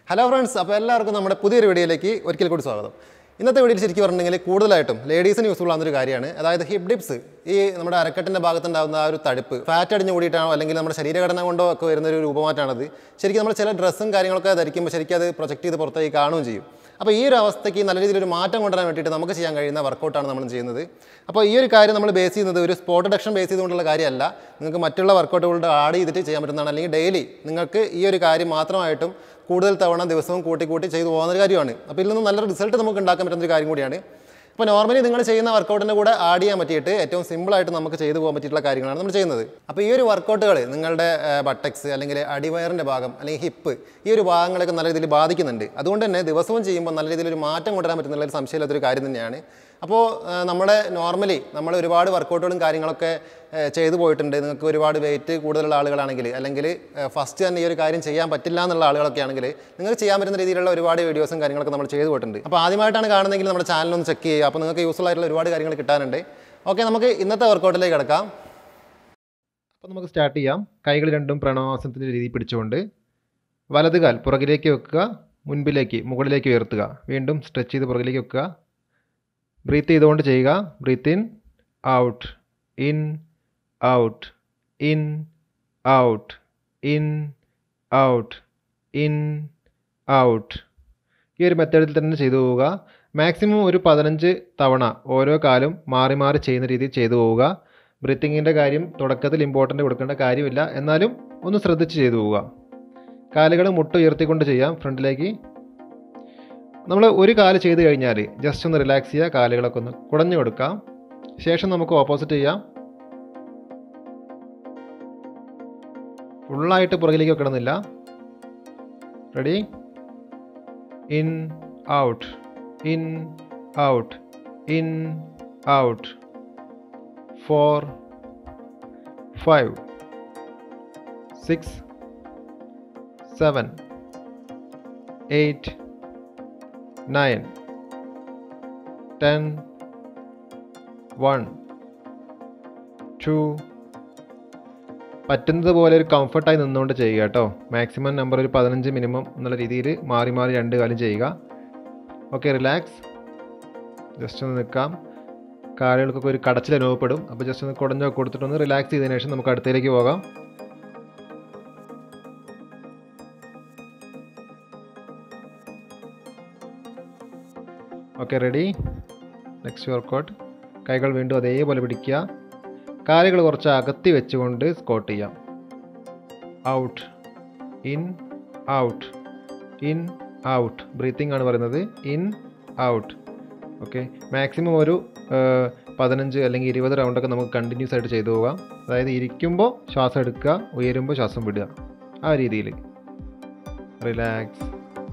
hello friends അപ്പോൾ എല്ലാവർക്കും നമ്മുടെ പുതിയൊരു വീഡിയോയിലേക്ക് ഒരിക്കൽ കൂടി സ്വാഗതം ഇന്നത്തെ വീഡിയോയിൽ ശരിക്കും പറഞ്ഞിട്ടുണ്ടെങ്കിൽ കൂടുതലായിട്ടും ലേഡീസിന് യൂസ്ഫുൾ ആവുന്ന ഒരു കാര്യമാണ് അതായത് ഹിപ്പ് ഡിപ്സ് ഈ നമ്മുടെ അരക്കെട്ടിൻ്റെ ഭാഗത്തുണ്ടാകുന്ന ആ ഒരു തടുപ്പ് ഫാറ്റ് അടിഞ്ഞു കൂടിയിട്ടാണോ അല്ലെങ്കിൽ നമ്മുടെ ശരീരഘടന കൊണ്ടോ ഒക്കെ വരുന്ന ഒരു രൂപമാറ്റാണത് ശരിക്കും നമ്മൾ ചില ഡ്രസ്സും കാര്യങ്ങളൊക്കെ ധരിക്കുമ്പോൾ ശരിക്കും അത് പ്രൊജക്റ്റ് ചെയ്ത് പുറത്തേക്ക് കാണുകയും ചെയ്യും അപ്പോൾ ഈ ഒരു അവസ്ഥയ്ക്ക് നല്ല രീതിയിൽ ഒരു മാറ്റം കൊണ്ടുവരാൻ വേണ്ടിയിട്ട് നമുക്ക് ചെയ്യാൻ കഴിയുന്ന വർക്കൗട്ടാണ് നമ്മൾ ചെയ്യുന്നത് അപ്പോൾ ഈ ഒരു കാര്യം നമ്മൾ ബേസ് ചെയ്യുന്നത് ഒരു സ്പോട്ട് റിഡക്ഷൻ ബേസ് ചെയ്തുകൊണ്ടുള്ള കാര്യമല്ല നിങ്ങൾക്ക് മറ്റുള്ള വർക്കൗട്ടുകളുടെ ആഡ് ചെയ്തിട്ട് ചെയ്യാൻ പറ്റുന്നതാണ് അല്ലെങ്കിൽ ഡെയിലി നിങ്ങൾക്ക് ഈ ഒരു കാര്യം മാത്രമായിട്ടും കൂടുതൽ തവണ ദിവസവും കൂട്ടി കൂട്ടി ചെയ്തു പോകുന്ന ഒരു കാര്യമാണ് അപ്പോൾ ഇതിൽ നിന്ന് നല്ലൊരു റിസൾട്ട് നമുക്ക് ഉണ്ടാക്കാൻ പറ്റുന്ന ഒരു കാര്യം കൂടിയാണ് അപ്പോൾ നോർമലി നിങ്ങൾ ചെയ്യുന്ന വർക്കൗട്ടിൻ്റെ കൂടെ ആഡ് ചെയ്യാൻ പറ്റിയിട്ട് ഏറ്റവും സിമ്പിളായിട്ട് നമുക്ക് ചെയ്തു പോകാൻ പറ്റിയിട്ടുള്ള കാര്യങ്ങളാണ് നമ്മൾ ചെയ്യുന്നത് അപ്പോൾ ഈ ഒരു വർക്കൗട്ടുകൾ നിങ്ങളുടെ ബട്ടക്സ് അല്ലെങ്കിൽ അടിവയറിൻ്റെ ഭാഗം അല്ലെങ്കിൽ ഹിപ്പ് ഈ ഒരു ഭാഗങ്ങളൊക്കെ നല്ല രീതിയിൽ ബാധിക്കുന്നുണ്ട് അതുകൊണ്ട് തന്നെ ദിവസവും ചെയ്യുമ്പോൾ നല്ല രീതിയിൽ ഒരു മാറ്റം കൊണ്ടുവരാൻ പറ്റുന്നുള്ള ഒരു സംശയമില്ലാത്തൊരു കാര്യം തന്നെയാണ് അപ്പോൾ ആ, നമ്മുടെ നോർമലി നമ്മൾ ഒരുപാട് വർക്കൗട്ടുകളും കാര്യങ്ങളൊക്കെ ആ, ചെയ്തു പോയിട്ടുണ്ട് നിങ്ങൾക്ക് ഒരുപാട് വെയിറ്റ് കൂടുതലുള്ള ആളുകളാണെങ്കിൽ അല്ലെങ്കിൽ ഫസ്റ്റ് തന്നെ ഈ ഒരു കാര്യം ചെയ്യാൻ പറ്റില്ല എന്നുള്ള ആളുകളൊക്കെ ആണെങ്കിൽ നിങ്ങൾക്ക് ചെയ്യാൻ പറ്റുന്ന രീതിയിലുള്ള ഒരുപാട് വീഡിയോസും കാര്യങ്ങളൊക്കെ നമ്മൾ ചെയ്തു പോയിട്ടുണ്ട് അപ്പോൾ ആദ്യമായിട്ടാണ് കാണുന്നതെങ്കിൽ നമ്മുടെ ചാനൽ ഒന്ന് ചെക്ക് ചെയ്യുക അപ്പോൾ നിങ്ങൾക്ക് യൂസ്ഫുൾ ആയിട്ടുള്ള ഒരുപാട് കാര്യങ്ങൾ കിട്ടാനുണ്ട് ഓക്കെ നമുക്ക് ഇന്നത്തെ വർക്കൗട്ടിലേക്ക് കിടക്കാം അപ്പോൾ നമുക്ക് സ്റ്റാർട്ട് ചെയ്യാം കൈകൾ രണ്ടും പ്രണവാസനത്തിൻ്റെ രീതി പിടിച്ചുകൊണ്ട് വലത് കാൽ പുറകിലേക്ക് വെക്കുക മുൻപിലേക്ക് മുകളിലേക്ക് ഉയർത്തുക വീണ്ടും സ്ട്രെച്ച് ചെയ്ത് പുറകിലേക്ക് വെക്കുക ബ്രീത്ത് ചെയ്തുകൊണ്ട് ചെയ്യുക breathe in out in out in out in out in out ഈ ഒരു മെത്തേഡിൽ തന്നെ ചെയ്തു പോവുക മാക്സിമം ഒരു പതിനഞ്ച് തവണ ഓരോ കാലും മാറി മാറി ചെയ്യുന്ന രീതിയിൽ ചെയ്തു പോവുക ബ്രീത്തിങ്ങിൻ്റെ കാര്യം തുടക്കത്തിൽ ഇമ്പോർട്ടൻ്റ് കൊടുക്കേണ്ട കാര്യമില്ല എന്നാലും ഒന്ന് ശ്രദ്ധിച്ച് ചെയ്തു പോവുക കാലുകൾ മുട്ട് ഉയർത്തിക്കൊണ്ട് ചെയ്യാം ഫ്രണ്ടിലേക്ക് നമ്മൾ ഒരു കാല് ചെയ്ത് കഴിഞ്ഞാൽ ജസ്റ്റ് ഒന്ന് റിലാക്സ് ചെയ്യുക കാലുകളൊക്കെ ഒന്ന് കുടഞ്ഞു കൊടുക്കാം ശേഷം നമുക്ക് ഓപ്പോസിറ്റ് ചെയ്യാം ഫുള്ളായിട്ട് പുറകിലേക്ക് വെക്കണമെന്നില്ല ready in out in out in out four five six seven eight nine ten one two പറ്റുന്നത് പോലെ ഒരു കംഫർട്ടായി നിന്നുകൊണ്ട് ചെയ്യുക കേട്ടോ മാക്സിമം നമ്പർ ഒരു പതിനഞ്ച് മിനിമം എന്നുള്ള രീതിയിൽ മാറി മാറി രണ്ട് കാലം ചെയ്യുക ഓക്കെ റിലാക്സ് ജസ്റ്റ് ഒന്ന് നിൽക്കാം കാലുകൾക്കൊക്കെ ഒരു കടച്ചിൽ അനുഭവപ്പെടും അപ്പോൾ ജസ്റ്റ് ഒന്ന് കുടഞ്ഞൊക്കെ കൊടുത്തിട്ടൊന്ന് റിലാക്സ് ചെയ്തതിനു ശേഷം നമുക്ക് അടുത്തേക്ക് പോകാം ഓക്കെ റെഡി നെക്സ്റ്റ് വർക്കൗട്ട് കൈകൾ വീണ്ടും അതേപോലെ പിടിക്കുക കാലുകൾ കുറച്ച് അകത്തി വെച്ചുകൊണ്ട് സ്കോട്ട് ചെയ്യാം out in out in out breathing ആണ് പറയുന്നത് ഇൻ ഔട്ട് ഓക്കെ മാക്സിമം ഒരു ഏഹ്, പതിനഞ്ച് അല്ലെങ്കിൽ ഇരുപത് റൗണ്ടൊക്കെ നമുക്ക് കണ്ടിന്യൂസ് ആയിട്ട് ചെയ്തു പോകാം അതായത് ഇരിക്കുമ്പോൾ ശ്വാസം എടുക്കുക ഉയരുമ്പോൾ ശ്വാസം വിടുക ആ രീതിയിൽ റിലാക്സ്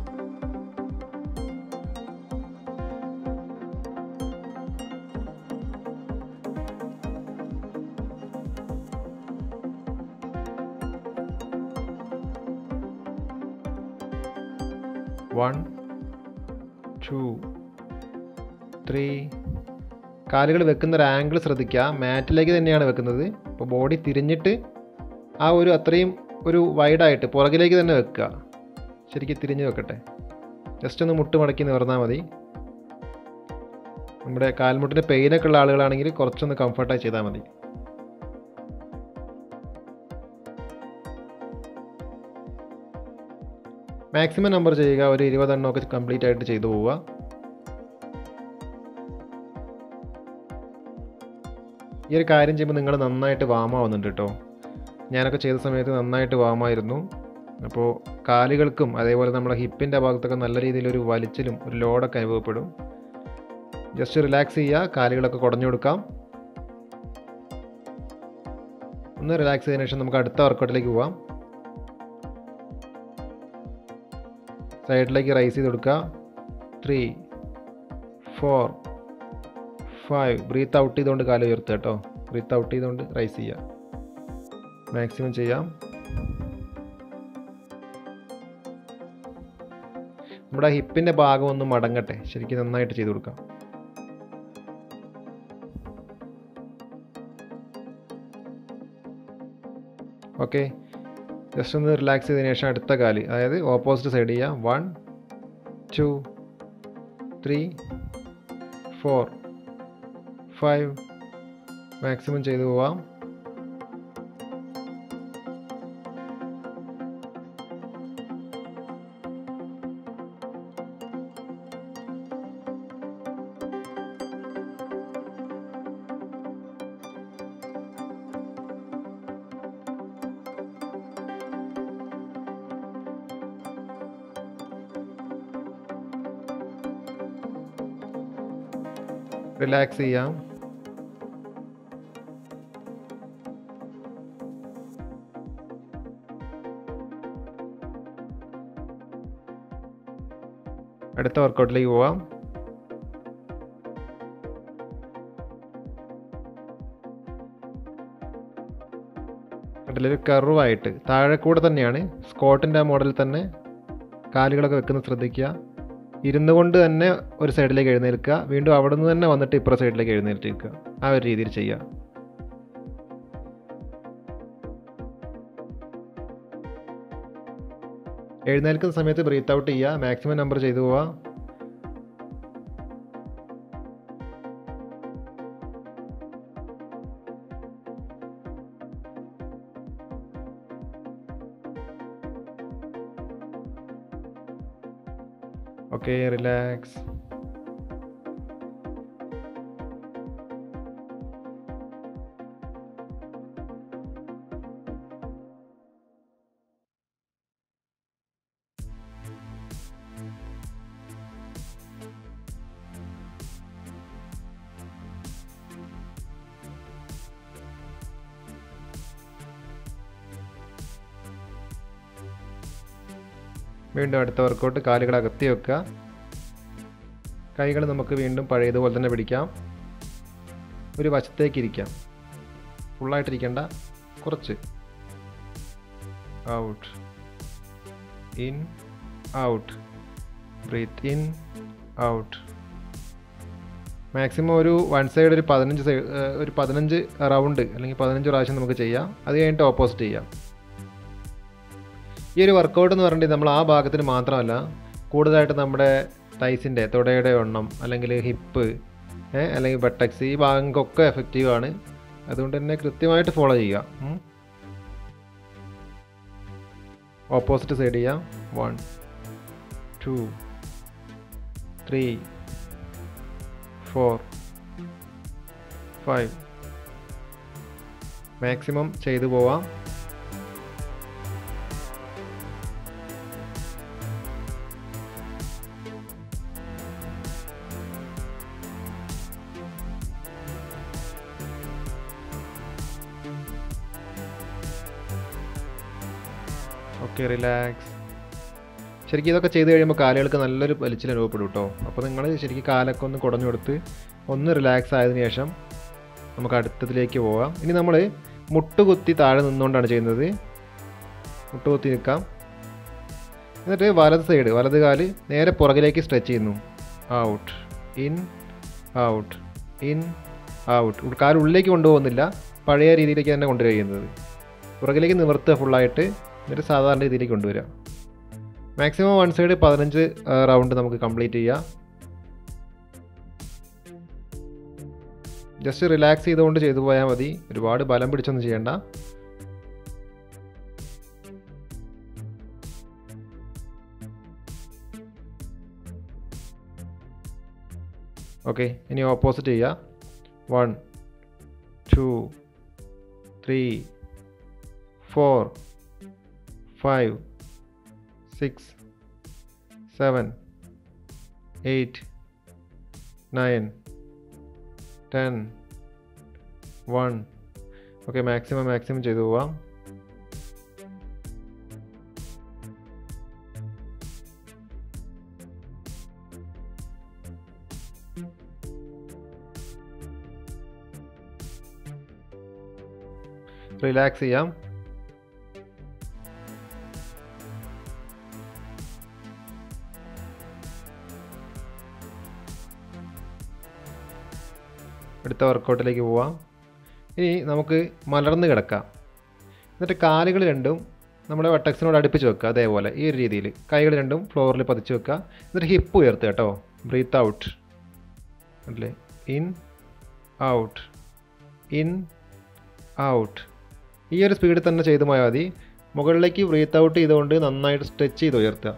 വൺ ടു ത്രീ കാലുകൾ വെക്കുന്ന ഒരു ആംഗിൾ ശ്രദ്ധിക്കുക മാറ്റിലേക്ക് തന്നെയാണ് വെക്കുന്നത് അപ്പോൾ ബോഡി തിരിഞ്ഞിട്ട് ആ ഒരു അത്രയും ഒരു വൈഡായിട്ട് പുറകിലേക്ക് തന്നെ വെക്കുക ശരിക്കും തിരിഞ്ഞ് വെക്കട്ടെ ജസ്റ്റ് ഒന്ന് മുട്ട് മടക്കി നിവർന്നാൽ മതി നമ്മുടെ കാൽമുട്ടിൻ്റെ പെയിനൊക്കെ ഉള്ള ആളുകളാണെങ്കിൽ കുറച്ചൊന്ന് കംഫർട്ടായി ചെയ്താൽ മതി മാക്സിമം നമ്പർ ചെയ്യുക ഒരു ഇരുപതെണ്ണം ഒക്കെ കംപ്ലീറ്റ് ആയിട്ട് ചെയ്തു പോവുക ഈ ഒരു കാര്യം ചെയ്യുമ്പോൾ നിങ്ങൾ നന്നായിട്ട് വാമാവുന്നുണ്ട് കേട്ടോ ഞാനൊക്കെ ചെയ്ത സമയത്ത് നന്നായിട്ട് വാമായിരുന്നു അപ്പോൾ കാലുകൾക്കും അതേപോലെ നമ്മുടെ ഹിപ്പിൻ്റെ ഭാഗത്തൊക്കെ നല്ല രീതിയിലൊരു വലിച്ചിലും ഒരു ലോഡൊക്കെ അനുഭവപ്പെടും ജസ്റ്റ് റിലാക്സ് ചെയ്യുക കാലുകളൊക്കെ കുടഞ്ഞു കൊടുക്കാം ഒന്ന് റിലാക്സ് ചെയ്തതിനു ശേഷം നമുക്ക് അടുത്ത വർക്കൗട്ടിലേക്ക് പോവാം സൈഡിലേക്ക് റൈസ് ചെയ്ത് കൊടുക്കുക three four five breathe out ചെയ്തുകൊണ്ട് കാല് ഉയർത്തുക കേട്ടോ ബ്രീത്ത് ഔട്ട് ചെയ്തുകൊണ്ട് റൈസ് ചെയ്യുക മാക്സിമം ചെയ്യാം നമ്മുടെ ഹിപ്പിൻ്റെ ഭാഗം ഒന്ന് മടങ്ങട്ടെ ശരിക്കും നന്നായിട്ട് ചെയ്ത് കൊടുക്കാം ഓക്കെ ജസ്റ്റ് ഒന്ന് റിലാക്സ് ചെയ്തതിന് ശേഷം അടുത്ത കാല് അതായത് ഓപ്പോസിറ്റ് സൈഡ് ചെയ്യുക one two three four five maximum ചെയ്തു പോവാം റിലാക്സ് ചെയ്യാം അടുത്ത വർക്കൗട്ടിലേക്ക് പോവാം അതിലൊരു കർവായിട്ട് താഴെ കൂടെ തന്നെയാണ് സ്കോട്ടിൻ്റെ മോഡലിൽ തന്നെ കാലുകളൊക്കെ വെക്കുന്നത് ശ്രദ്ധിക്കുക ഇരുന്നു കൊണ്ട് തന്നെ ഒരു സൈഡിലേക്ക് എഴുന്നേൽക്കുക വീണ്ടും അവിടെ നിന്ന് തന്നെ വന്നിട്ട് ഇപ്പുറ സൈഡിലേക്ക് എഴുന്നേൽക്കുക ആ ഒരു രീതിയിൽ ചെയ്യുക എഴുന്നേൽക്കുന്ന സമയത്ത് ബ്രീത്ത് ഔട്ട് ചെയ്യുക മാക്സിമം നമ്പർ ചെയ്തു പോവുക ഓക്കെ റിലാക്സ് വീണ്ടും അടുത്ത വർക്കൗട്ട് കാലുകൾ അകത്തി വെക്കുക കൈകൾ നമുക്ക് വീണ്ടും പഴയതുപോലെ തന്നെ പിടിക്കാം ഒരു വശത്തേക്ക് ഇരിക്കാം ഫുള്ളായിട്ടിരിക്കേണ്ട കുറച്ച് out in out breathe in out maximum ഒരു വൺ സൈഡ് ഒരു പതിനഞ്ച് സൈഡ് ഒരു പതിനഞ്ച് റൗണ്ട് അല്ലെങ്കിൽ പതിനഞ്ച് പ്രാവശ്യം നമുക്ക് ചെയ്യാം അത് കഴിഞ്ഞിട്ട് ഓപ്പോസിറ്റ് ചെയ്യാം ഈ ഒരു വർക്കൗട്ട് എന്ന് പറഞ്ഞിട്ട് നമ്മൾ ആ ഭാഗത്തിന് മാത്രമല്ല കൂടുതലായിട്ട് നമ്മുടെ തൈസിൻ്റെ തുടയുടെ എണ്ണം അല്ലെങ്കിൽ ഹിപ്പ് അല്ലെങ്കിൽ ബട്ടക്സ് ഈ ഭാഗങ്ങൾക്കൊക്കെ എഫക്റ്റീവ് ആണ് അതുകൊണ്ട് തന്നെ കൃത്യമായിട്ട് ഫോളോ ചെയ്യുക ഓപ്പോസിറ്റ് സൈഡ് ചെയ്യാം one two three four five maximum ചെയ്തു പോവാം ഓക്കെ റിലാക്സ് ശരിക്കും ഇതൊക്കെ ചെയ്ത് കഴിയുമ്പോൾ കാലുകൾക്ക് നല്ലൊരു വലിച്ചിൽ അനുഭവപ്പെടും കേട്ടോ അപ്പോൾ നിങ്ങൾ ശരിക്കും കാലൊക്കെ ഒന്ന് കുടഞ്ഞു കൊടുത്ത് ഒന്ന് റിലാക്സ് ആയതിനു ശേഷം നമുക്ക് അടുത്തതിലേക്ക് പോവാം ഇനി നമ്മൾ മുട്ടുകുത്തി താഴെ നിന്നുകൊണ്ടാണ് ചെയ്യുന്നത് മുട്ടുകുത്തി നിൽക്കാം എന്നിട്ട് വലത് സൈഡ് വലത് കാല് നേരെ പുറകിലേക്ക് സ്ട്രെച്ച് ചെയ്യുന്നു out in out in out കാൽ ഉള്ളിലേക്ക് കൊണ്ടുപോകുന്നില്ല പഴയ രീതിയിലേക്ക് തന്നെ കൊണ്ടുവരുന്നത് പുറകിലേക്ക് നിവർത്തുക ഫുള്ളായിട്ട് എന്നിട്ട് സാധാരണ രീതിയിലേക്ക് കൊണ്ടുവരിക മാക്സിമം വൺ സൈഡ് പതിനഞ്ച് റൗണ്ട് നമുക്ക് കംപ്ലീറ്റ് ചെയ്യാം ജസ്റ്റ് റിലാക്സ് ചെയ്തുകൊണ്ട് ചെയ്തു പോയാൽ മതി ഒരുപാട് ബലം പിടിച്ചൊന്നും ചെയ്യണ്ട ഓക്കെ ഇനി ഓപ്പോസിറ്റ് ചെയ്യുക one two three four five six seven eight nine ten one okay maximum maximum ചെയ്തു പോവാം റിലാക്സ് ചെയ്യാം അടുത്ത വർക്കൗട്ടിലേക്ക് പോവാം ഇനി നമുക്ക് മലർന്ന് കിടക്കാം എന്നിട്ട് കാലുകൾ രണ്ടും നമ്മുടെ വട്ടക്സിനോട് അടുപ്പിച്ച് വെക്കുക അതേപോലെ ഈ ഒരു രീതിയിൽ കൈകൾ രണ്ടും ഫ്ലോറിൽ പതിച്ച് വെക്കുക എന്നിട്ട് ഹിപ്പ് ഉയർത്തുക കേട്ടോ ബ്രീത്ത് ഔട്ട് അല്ലേ ഇൻ ഔട്ട് ഇൻ ഔട്ട് ഈ ഒരു സ്പീഡിൽ തന്നെ ചെയ്ത് പോയാൽ മതി മുകളിലേക്ക് ബ്രീത്ത് ഔട്ട് ചെയ്തുകൊണ്ട് നന്നായിട്ട് സ്ട്രെച്ച് ചെയ്ത് ഉയർത്തുക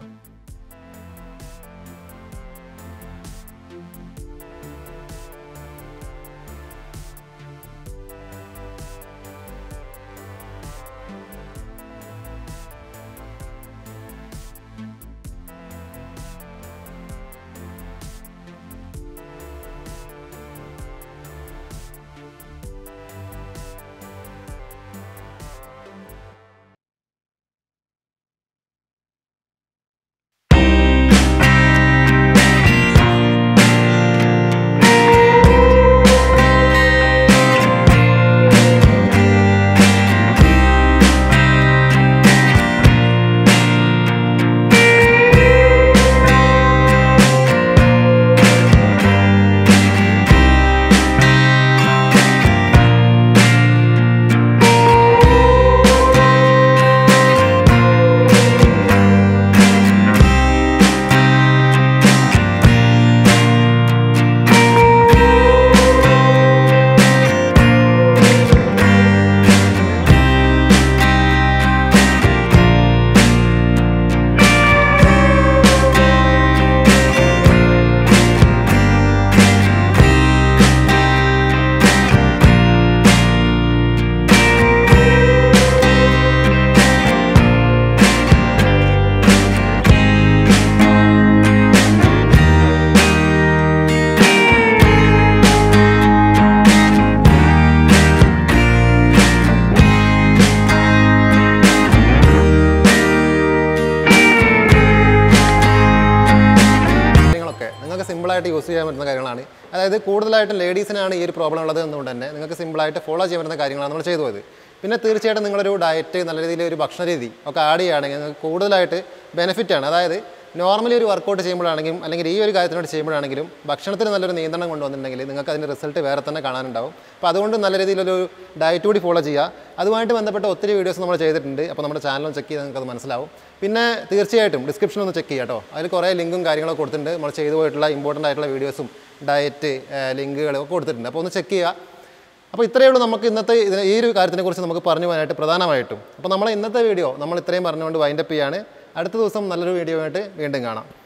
കാര്യങ്ങളൊക്കെ നിങ്ങൾക്ക് സിമ്പിളായിട്ട് യൂസ് ചെയ്യാൻ പറ്റുന്ന കാര്യങ്ങളാണ് അതായത് കൂടുതലായിട്ടും ലേഡീസിനാണ് ഈ ഒരു പ്രോബ്ലം ഉള്ളത് എന്നുകൊണ്ട് തന്നെ നിങ്ങൾക്ക് സിമ്പിളായിട്ട് ഫോളോ ചെയ്യാൻ പറ്റുന്ന കാര്യങ്ങളാണ് നമ്മൾ ചെയ്തു പോയത് പിന്നെ തീർച്ചയായിട്ടും നിങ്ങളൊരു ഡയറ്റ് നല്ല രീതിയിൽ ഒരു ഭക്ഷണ രീതി ഒക്കെ ആഡ് ചെയ്യുകയാണെങ്കിൽ നിങ്ങൾക്ക് കൂടുതലായിട്ട് ബെനിഫിറ്റ് ആണ് അതായത് നോർമലി ഒരു വർക്കൗട്ട് ചെയ്യുമ്പോഴാണെങ്കിലും അല്ലെങ്കിൽ ഈ ഒരു കാര്യത്തിനോട് ചെയ്യുമ്പോഴാണെങ്കിലും ഭക്ഷണത്തിന് നല്ലൊരു നിയന്ത്രണം കൊണ്ടുവന്നിട്ടുണ്ടെങ്കിൽ നിങ്ങൾക്ക് അതിൻ്റെ റിസൾട്ട് വേറെ തന്നെ കാണാനുണ്ടാവും അപ്പോൾ അതുകൊണ്ട് നല്ല രീതിയിലൊരു ഡയറ്റ് കൂടി ഫോളോ ചെയ്യുക അതുമായിട്ട് ബന്ധപ്പെട്ട ഒത്തിരി വീഡിയോസ് നമ്മൾ ചെയ്തിട്ടുണ്ട് അപ്പോൾ നമ്മുടെ ചാനൽ ചെക്ക് ചെയ്താൽ നിങ്ങൾക്ക് അത് മനസ്സിലാവും പിന്നെ തീർച്ചയായിട്ടും ഡിസ്ക്രിപ്ഷൻ ഒന്ന് ചെക്ക് ചെയ്യുക കേട്ടോ അതിൽ കുറേ ലിങ്കും കാര്യങ്ങളൊക്കെ കൊടുത്തിട്ടുണ്ട് നമ്മൾ ചെയ്തു പോയിട്ടുള്ള ഇമ്പോർട്ടൻ്റ് ആയിട്ടുള്ള വീഡിയോസും ഡയറ്റ് ലിങ്കുകളും ഒക്കെ കൊടുത്തിട്ടുണ്ട് അപ്പോൾ ഒന്ന് ചെക്ക് ചെയ്യുക അപ്പോൾ ഇത്രയേ ഉള്ളൂ നമുക്ക് ഇന്നത്തെ ഇതിന് ഈ ഒരു കാര്യത്തിനെക്കുറിച്ച് നമുക്ക് പറഞ്ഞു പോകാനായിട്ട് പ്രധാനമായിട്ടും അപ്പോൾ നമ്മൾ ഇന്നത്തെ വീഡിയോ നമ്മൾ ഇത്രയും പറഞ്ഞുകൊണ്ട് വൈൻഡപ്പ് ചെയ്യാണ് അടുത്ത ദിവസം നല്ലൊരു വീഡിയോ ആയിട്ട് വീണ്ടും കാണാം